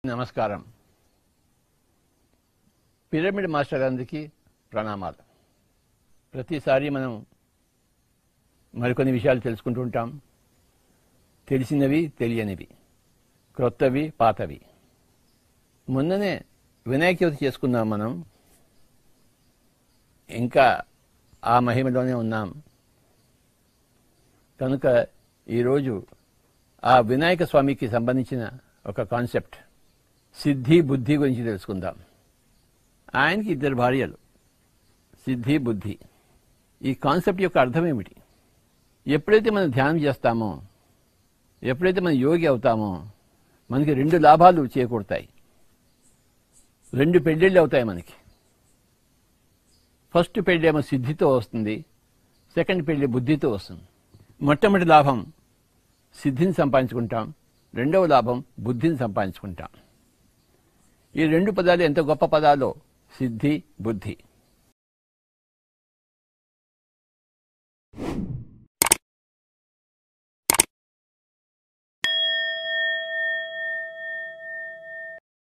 నమస్కారం pyramid master గారికి ప్రణామాలు ప్రతిసారి మనం మరికొన్ని విషయాలు తెలుసుకుంటూ ఉంటాం తెలిసినవి తెలియనివి క్రొత్తవి పాతవి మొన్ననే వినాయక చవితి చేసుకున్నాం మనం ఇంకా ఆ మహిమలోనే ఉన్నాం కనుక ఈరోజు ఆ వినాయక స్వామికి సంబంధించిన ఒక కాన్సెప్ట్ సిద్ధి బుద్ధి గురించి తెలుసుకుందాం ఆయనకి ఇద్దరు భార్యలు సిద్ధి బుద్ధి ఈ కాన్సెప్ట్ యొక్క అర్థం ఏమిటి ఎప్పుడైతే మనం ధ్యానం చేస్తామో ఎప్పుడైతే మనం యోగి అవుతామో మనకి రెండు లాభాలు చేకూడతాయి రెండు పెళ్ళిళ్ళు అవుతాయి మనకి ఫస్ట్ పెళ్ళి ఏమో సిద్ధితో వస్తుంది సెకండ్ పెళ్ళి బుద్ధితో వస్తుంది మొట్టమొదటి లాభం సిద్ధిని సంపాదించుకుంటాం రెండవ లాభం బుద్ధిని సంపాదించుకుంటాం ఈ రెండు పదాలు ఎంత గొప్ప పదాలో సిద్ధి బుద్ధి